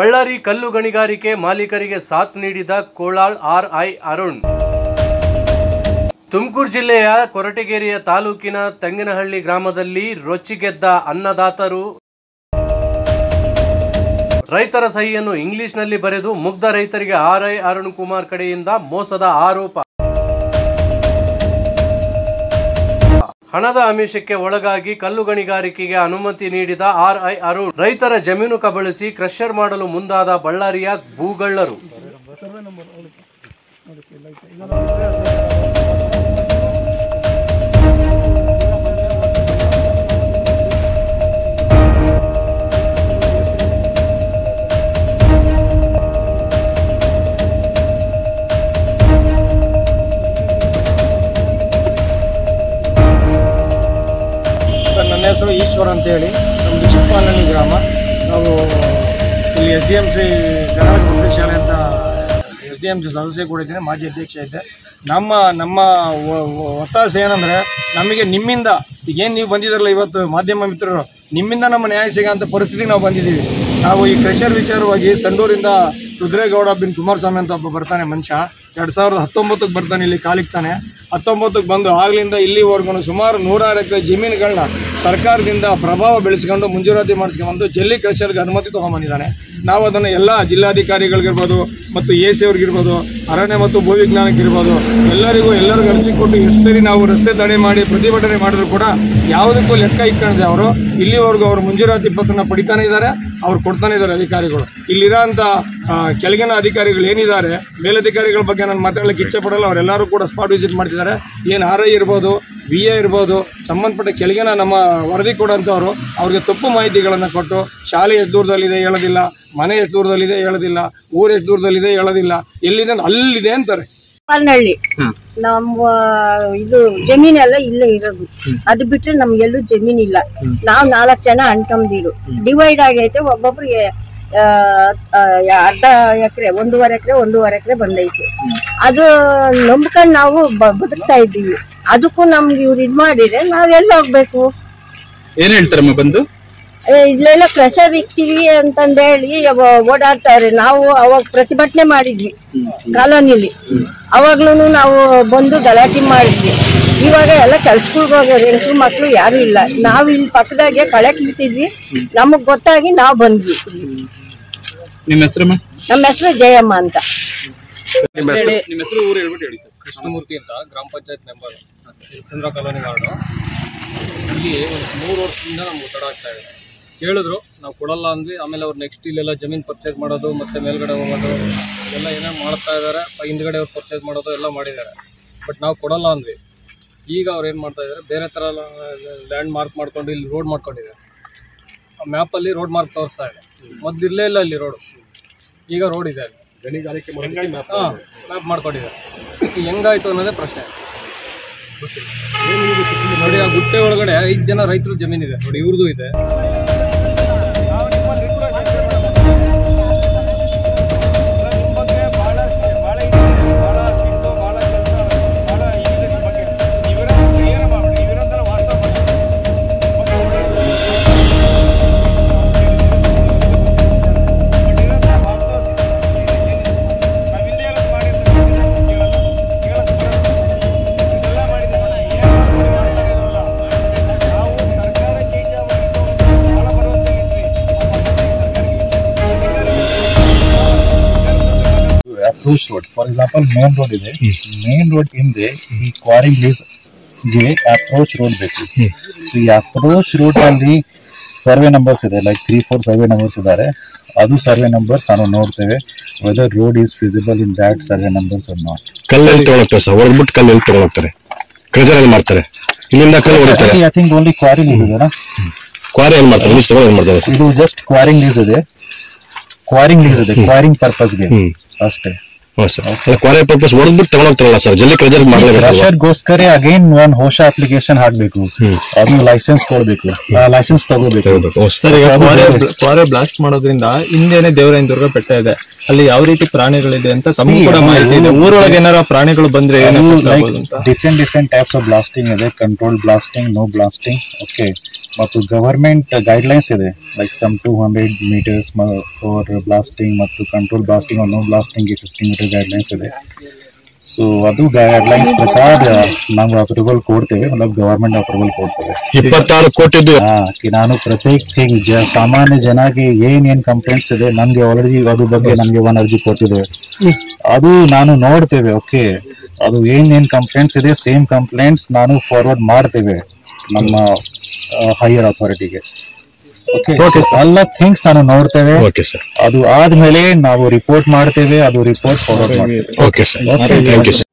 ಬಳ್ಳಾರಿ ಕಲ್ಲು ಗಣಿಗಾರಿಕೆ ಮಾಲೀಕರಿಗೆ ಸಾಥ್ ನೀಡಿದ ಕೋಳಾಳ್ ಆರ್ ಐ ಅರುಣ್ ತುಮಕೂರು ಜಿಲ್ಲೆಯ ಕೊರಟಗೆರೆಯ ತಾಲೂಕಿನ ತೆಂಗಿನಹಳ್ಳಿ ಗ್ರಾಮದಲ್ಲಿ ರೊಚ್ಚಿಗೆದ್ದ ಅನ್ನದಾತರು ರೈತರ ಸಹಿಯನ್ನು ಇಂಗ್ಲಿಷ್ನಲ್ಲಿ ಬರೆದು ಮುಗ್ಧ ರೈತರಿಗೆ ಆರ್ ಐ ಅರುಣ್ ಕುಮಾರ್ ಕಡೆಯಿಂದ ಮೋಸದ ಆರೋಪ ಹಣದ ಆಮಿಷಕ್ಕೆ ಒಳಗಾಗಿ ಕಲ್ಲು ಗಣಿಗಾರಿಕೆಗೆ ಅನುಮತಿ ನೀಡಿದ ಆರ್ ಐ ಅರುಣ್ ರೈತರ ಜಮೀನು ಕಬಳಿಸಿ ಕ್ರಷರ್ ಮಾಡಲು ಮುಂದಾದ ಬಳ್ಳಾರಿಯ ಭೂಗಳ್ಳರು ಸರ್ ನನ್ನ ಹೆಸರು ಈಶ್ವರ್ ಅಂತೇಳಿ ನಮ್ಮದು ಚಿಕ್ಕಪಾಲನಿ ಗ್ರಾಮ ನಾವು ಇಲ್ಲಿ S D M C Karnataka public ಶಾಲೆ ಅಂತ ಎಸ್ ಡಿ ಎಮ್ ಸಿ ಸದಸ್ಯ ಕೂಡ ಇದ್ದೇನೆ ಮಾಜಿ ಅಧ್ಯಕ್ಷ ಇದ್ದೆ ನಮ್ಮ ನಮ್ಮ ಒ- ಒ- ಒತ್ತಾಸೆ ಏನಂದರೆ ನಮಗೆ ನಿಮ್ಮಿಂದ ಈಗೇನು ನೀವು ಬಂದಿದ್ದಾರಲ್ಲ ಇವತ್ತು ಮಾಧ್ಯಮ ಮಿತ್ರರು ನಿಮ್ಮಿಂದ ನಮ್ಮ ನ್ಯಾಯ ಸಿಗೋಂಥ ಪರಿಸ್ಥಿತಿಗೆ ನಾವು ಬಂದಿದ್ದೀವಿ ನಾವು ಈ ಕ್ರೆಷರ್ ವಿಚಾರವಾಗಿ ಸಂಡೂರಿಂದ ರುದ್ರೇಗೌಡ ಬಿನ್ ಕುಮಾರಸ್ವಾಮಿ ಅಂತ ಒಬ್ಬ ಬರ್ತಾನೆ ಮನುಷ್ಯ ಎರಡು ಸಾವಿರದ ಹತ್ತೊಂಬತ್ತಕ್ಕೆ ಬರ್ತಾನೆ ಇಲ್ಲಿ ಕಾಲಿಕ್ತಾನೆ ಹತ್ತೊಂಬತ್ತಕ್ಕೆ ಬಂದು ಆಗ್ಲಿಂದ ಇಲ್ಲಿವರೆಗೂ ಸುಮಾರು ನೂರಾರು ಎಕರೆ ಜಮೀನುಗಳನ್ನ ಸರ್ಕಾರದಿಂದ ಪ್ರಭಾವ ಬೆಳೆಸ್ಕೊಂಡು ಮಂಜೂರಾತಿ ಮಾಡಿಸ್ಕೊಂಡು ಜಲ್ಲಿ ಕ್ರಷರ್ಗೆ ಅನುಮತಿ ತೊಗೊಂಬಂದಿದ್ದಾನೆ ನಾವು ಅದನ್ನು ಎಲ್ಲ ಜಿಲ್ಲಾಧಿಕಾರಿಗಳಿಗಿರ್ಬೋದು ಮತ್ತು ಎ ಸಿ ಅವ್ರಿಗಿರ್ಬೋದು ಅರಣ್ಯ ಮತ್ತು ಭೂವಿಜ್ಞಾನಕ್ಕಿರ್ಬೋದು ಎಲ್ಲರಿಗೂ ಎಲ್ಲರಿಗೂ ಅರ್ಜಿ ಕೊಟ್ಟು ಎಷ್ಟು ಸರಿ ನಾವು ರಸ್ತೆ ತಡೆ ಮಾಡಿ ಪ್ರತಿಭಟನೆ ಮಾಡಿದ್ರು ಕೂಡ ಯಾವುದಕ್ಕೂ ಲೆಕ್ಕ ಇಟ್ಕೊಂಡಿದೆ ಅವರು ಇಲ್ಲಿವರೆಗೂ ಅವರು ಮಂಜೂರಾತಿ ಪತ್ರನ ಪಡಿತಾನೆ ಇದ್ದಾರೆ ಅವ್ರು ಕೊಡ್ತಾನೆ ಇದ್ದಾರೆ ಅಧಿಕಾರಿಗಳು ಇಲ್ಲಿರೋಂಥ ಆ, ಕೆಳಗಿನ ಅಧಿಕಾರಿಗಳು ಏನಿದ್ದಾರೆ ಮೇಲಧಿಕಾರಿಗಳ ಬಗ್ಗೆ ನಾನು ಮಾತಾಡಲಿಕ್ಕೆ ಇಚ್ಛೆ ಪಡಲ್ಲ ಅವರೆಲ್ಲರೂ ಕೂಡ ಸ್ಪಾಟ್ ವಿಸಿಟ್ ಮಾಡ್ತಿದ್ದಾರೆ ಏನು ಆರ್ ಐ ಇರ್ಬೋದು ಬಿ ಎ ಇರ್ಬೋದು ಸಂಬಂಧಪಟ್ಟ ಕೆಳಗಿನ ನಮ್ಮ ವರದಿ ಕೊಡೋಂಥವ್ರು ಅವ್ರಿಗೆ ತಪ್ಪು ಮಾಹಿತಿಗಳನ್ನು ಕೊಟ್ಟು ಶಾಲೆ ಎಷ್ಟು ದೂರದಲ್ಲಿದೆ ಹೇಳೋದಿಲ್ಲ ಮನೆ ಎಷ್ಟು ದೂರದಲ್ಲಿದೆ ಹೇಳೋದಿಲ್ಲ ಊರು ಎಷ್ಟು ದೂರದಲ್ಲಿದೆ ಹೇಳೋದಿಲ್ಲ ಎಲ್ಲಿದೆ ಅಂತ ಅಲ್ಲಿದೆ ಅಂತಾರೆ ಪರ್ನಳ್ಳಿ ನಮ್ಮ ಇದು ಜಮೀನೆಲ್ಲ ಇಲ್ಲೇ ಇರೋದು ಅದು ಬಿಟ್ರೆ ನಮ್ಗೆಲ್ಲೂ ಜಮೀನ್ ಇಲ್ಲ ನಾವ್ ನಾಲ್ಕು ಜನ ಅಣ್ತಂದಿರು ಡಿವೈಡ್ ಆಗೈತೆ ಒಬ್ಬೊಬ್ರಿಗೆ ಆ, ಆ, ಅರ್ಧ ಎಕರೆ ಒಂದೂವರೆ ಎಕರೆ ಒಂದೂವರೆ ಎಕರೆ ಬಂದೈತೆ ಅದು ನಂಬ್ಕೊಂಡು ನಾವು ಬ- ಬದುಕ್ತಾ ಇದ್ದೀವಿ ಅದಕ್ಕೂ ನಮ್ಗೆ ಇವ್ರು ಇದ್ ಮಾಡಿದ್ರೆ ನಾವ್ ಎಲ್ಲಿ ಹೋಗ್ಬೇಕು ಏನ್ ಹೇಳ್ತಾರಮ್ಮ ಬಂದು ಏ, ಇಲ್ಲೆಲ್ಲ ಪ್ರೆಷರ್ ಇಕ್ತೀವಿ ಅಂತಂದೇಳಿ ಅವ- ಓಡಾಡ್ತಾರೆ ನಾವು ಅವಾಗ ಪ್ರತಿಭಟನೆ ಮಾಡಿದ್ವಿ ಕಾಲೋನಿಲಿ ಅವಾಗ್ಲೂ ನಾವು ಬಂದು ಗಲಾಟೆ ಮಾಡಿದ್ವಿ ಇವಾಗ ಎಲ್ಲ ಕೆಲ್ಸಗಳಿಗೆ ಹೋಗೋರು ಹೆಂಗಸರು ಮಕ್ಳು ಯಾರು ಇಲ್ಲ ನಾವು ಇಲ್ಲಿ ಪಕ್ಕದಾಗೆ ಕಳೆಕ್ ಬಿಟ್ಟಿದ್ವಿ ನಮಗ್ ಗೊತ್ತಾಗಿ ನಾವು ಬಂದ್ವಿ ನಿಮ್ಮ ಹೆಸರಮ್ಮ ನಮ್ಮ ಹೆಸರು ಜಯಮ್ಮ ಅಂತ ನಿಮ್ಮ ಹೆಸರು ಊರು ಹೇಳ್ಬಿಟ್ಟು ಹೇಳಿ ಸರ್ ಕೃಷ್ಣಮೂರ್ತಿ ಅಂತ ಗ್ರಾಮ panchayat member Chandra colony ward ಇಲ್ಲಿ ಒಂದು ಮೂರು ವರ್ಷದಿಂದ ನಮ್ಗೆ ಒತ್ತಡ ಆಗ್ತಾ ಇದೆ ಕೇಳಿದ್ರು ನಾವು ಕೊಡಲ್ಲ ಅಂದ್ವಿ ಆಮೇಲೆ ಅವ್ರು ನೆಕ್ಸ್ಟ್ ಇಲ್ಲೆಲ್ಲ ಜಮೀನು ಪರ್ಚೇಸ್ ಮಾಡೋದು ಮತ್ತೆ ಮೇಲ್ಗಡೆ ಹೋಗೋದು ಎಲ್ಲ ಏನೇನು ಮಾಡ್ತಾ ಇದ್ದಾರೆ ಹಿಂದ್ಗಡೆ ಅವ್ರು ಪರ್ಚೇಸ್ ಮಾಡೋದು ಎಲ್ಲ ಮಾಡಿದ್ದಾರೆ ಬಟ್ ನಾವು ಕೊಡಲ್ಲ ಅಂದ್ವಿ ಈಗ ಅವ್ರು ಏನು ಮಾಡ್ತಾ ಇದ್ದಾರೆ ಬೇರೆ ಥರ ಲ್ಯಾಂಡ್ ಮಾರ್ಕ್ ಮಾಡ್ಕೊಂಡು ಇಲ್ಲಿ ರೋಡ್ ಮಾಡ್ಕೊಂಡಿದ್ದಾರೆ ಆ ಮ್ಯಾಪಲ್ಲಿ ರೋಡ್ ಮಾರ್ಕ್ ತೋರಿಸ್ತಾ ಇದೆ ಮೊದ್ಲು ಇರಲೇ ಇಲ್ಲ ಅಲ್ಲಿ ರೋಡು ಈಗ ರೋಡ್ ಇದೆ ಅಲ್ಲಿ ಗಣಿಗಾರಿಕೆ ಹಾಂ ಮ್ಯಾಪ್ ಮಾಡ್ಕೊಂಡಿದ್ದಾರೆ ಇದು ಹೆಂಗಾಯ್ತು ಅನ್ನೋದೇ ಪ್ರಶ್ನೆ ನೋಡಿ ಆ ಗುಟ್ಟೆ ಒಳಗಡೆ ಐದು ಜನ ರೈತರು ಜಮೀನಿದೆ ನೋಡಿ ಇವ್ರದ್ದು ಇದೆ approach road for example main road ಇದೆ ಮೇನ್ ರೋಡ್ ಹಿಂದೆ ಈ ಕ್ವಾರಿಂಗ್ ಗೆ ಅಪ್ರೋಚ್ ರೋಡ್ ಬೇಕು ಸೊ ಈ ಅಪ್ರೋಚ್ ರೋಡ್ ಅಲ್ಲಿ ಸರ್ವೆ ನಂಬರ್ಸ್ ಇದೆ like three four survey numbers ಇದ್ದಾರೆ ಅದು ಸರ್ವೆ ನಂಬರ್ಸ್ ನಾವು ನೋಡ್ತೇವೆ whether road is feasible in that survey numbers are not ಕಲ್ಲಲ್ಲಿ ತಗೊಳಕ್ತಾರೆ ಸರ್ ಹೊಡೆದ್ಬಿಟ್ಟು ಕಲ್ಲಲ್ಲಿ ತಗೊಳಕ್ತಾರೆ ಕ್ರೆಜರಲ್ಲಿ ಮಾಡ್ತಾರೆ ಇಲ್ಲಿಂದ ಕಲ್ಲು ಹೊಡಿತಾರೆ ಐ ಥಿಂಕ್ ಓನ್ಲಿ ಕ್ವಾರಿಂಗ್ ಇದೆ ಅಲ್ಲ ಕ್ವಾರಿ ಏನ್ ಮಾಡ್ತಾರೆ ಲೀಸ್ ತಗೊಂಡು ಏನ್ ಮಾಡ್ತಾರೆ ಸರ್ ಇದು ಜಸ್ಟ್ ಕ್ವಾರಿಂಗ್ ಲೀಸ್ ಇದೆ ಕ್ವಾರಿಂಗ್ ಲೀಸ್ ಇದೆ ಕ್ವಾರಿಂಗ್ ಪರ್ಪಸ್ಗೆ ಹ್ಮ್. ಅಷ್ಟೇ ಹ್ಞೂ ಸರ್ ಅಲ್ಲ ಕ್ವಾರಿ ಪರ್ಪಸ್ ಹೊಡೆದ್ಬಿಟ್ಟು ತಗೊಳಕ್ತಾರಲ್ಲ ಸರ್ ಜಲ್ದಿ ಕ್ರೆಜರ್ ಮಾಡ್ಲೇಬೇಕು ರಶರ್ಗೋಸ್ಕರ ಅಗೇನ್ ಒಂದ್ ಹೊಸ ಅಪ್ಲಿಕೇಶನ್ ಹಾಕ್ಬೇಕು ಅದು ಲೈಸೆನ್ಸ್ ಕೊಡ್ಬೇಕು ಲೈಸೆನ್ಸ್ ತಗೋಬೇಕು ಸರ್ ಈಗ ಅದು ಕ್ವಾರೆ ಬೇರೆ. ಕ್ವಾರೆ ಬ್ಲಾಸ್ಟ್ ಮಾಡೋದ್ರಿಂದ ಹಿಂದೆನೆ ದೇವರಾಯನ ದುರ್ಗ ಬೆಟ್ಟ ಇದೆ ಅಲ್ಲಿ ಯಾವ ರೀತಿ ಪ್ರಾಣಿಗಳಿದೆ ಅಂತ ತಮಗೂ See, ಕೂಡ ಮಾಹಿತಿ ಇದೆ ಅದು- ಊರೊಳಗೆ ಏನಾರ ಪ್ರಾಣಿಗಳು ಬಂದ್ರೆ ಏನ್ effect ಆಗ್ಬೋದು ಅಂತ different different types of blasting ಇದೆ control blasting no blasting okay ಮತ್ತು ಗವರ್ಮೆಂಟ್ ಗೈಡ್ಲೈನ್ಸ್ ಇದೆ like some two hundred metres for blasting ಮತ್ತು ಕಂಟ್ರೋಲ್ ಬ್ಲಾಸ್ಟಿಂಗ್ ನೋ ಬ್ಲಾಸ್ಟಿಂಗ್ಗೆ ಫಿಫ್ಟಿ ಮೀಟರ್ ಗೈಡ್ಲೈನ್ಸ್ ಇದೆ ಸೊ ಅದು ಗೈಡ್ಲೈನ್ಸ್ ಪ್ರಕಾರ ನಾವು ಅಪ್ರೂವಲ್ ಕೊಡ್ತೇವೆ ಮਤਲਬ ಗವರ್ಮೆಂಟ್ ಅಪ್ರೂವಲ್ ಕೊಡ್ತೇವೆ ಇಪ್ಪತ್ತಾರು ಕೋಟಿದು ಹಾ ಕಿ ನಾನು ಪ್ರತ್ಯೇಕ ಥಿಂಗ್ ಜ ಸಾಮಾನ್ಯ ಜನಗೆ ಏನ್ ಏನ್ ಕಂಪ್ಲೇಂಟ್ಸ್ ಇದೆ ನಮ್ಗೆ ಆಲ್ರೆಡಿ ಅದ್ರ ಬಗ್ಗೆ ನಮ್ಗೆ ಒನ್ ಅರ್ಜಿ ಕೊಟ್ಟಿದ್ದೇವೆ ಅದು ನಾನು ನೋಡ್ತೇವೆ ಓಕೆ ಅದು ಏನ್ ಏನ್ ಕಂಪ್ಲೇಂಟ್ಸ್ ಇದೆ ಸೇಮ್ ಕಂಪ್ಲೇಂಟ್ಸ್ ನಾನು ಫಾರ್ವರ್ಡ್ ಮಾಡ್ತೇವೆ ನಮ್ಮ ಹೈಯರ್ ಅಥಾರಿಟಿಗೆ ಓಕೆ ಎಲ್ಲ ಥಿಂಗ್ಸ್ ನಾನು ನೋಡ್ತೇವೆ ಓಕೆ ಸರ್ ಅದು ಆದ್ಮೇಲೆ ನಾವು ರಿಪೋರ್ಟ್ ಮಾಡ್ತೇವೆ ಅದು ರಿಪೋರ್ಟ್ ಫಾರ್ವರ್ಡ್ ಮಾಡ್ತೇವೆ okay sir thank you sir